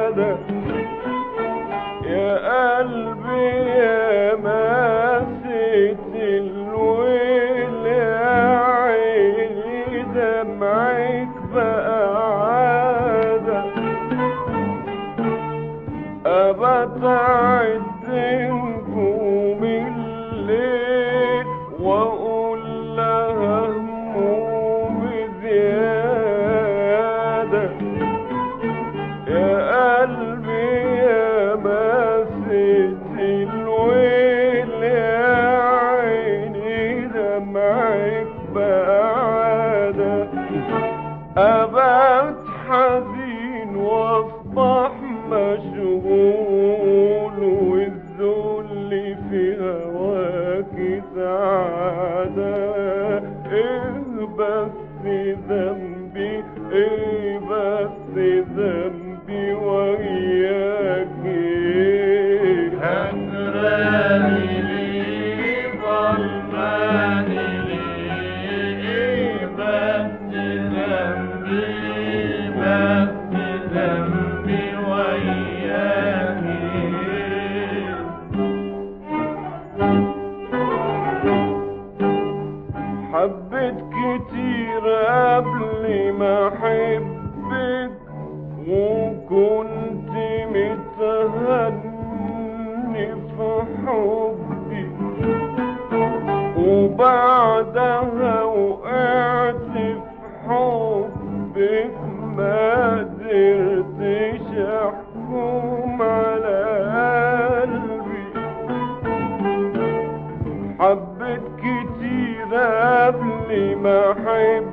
سعادة يا قلبي يا ماسة الويل يا عيني دمعك بقى عادة أبت أعد نجوم الليل وأقول لها همومي زيادة يا قلبي يا ماسة الويل يا عيني دمعك بقى عادة أبعد حزين واصبح مشغول والذل في هواك سعادة ايه بس ذنبي ايه بس ذنبي وياك هجراني ليه ظلماني ليه بس ذنبي بس ذنبي وياك حبيت كتير قبل ما احبك وكنت متهني في حبي وبعدها وقعت في حبك ما قدرتش احكم على قلبي حبيت كتير قبل ما احبك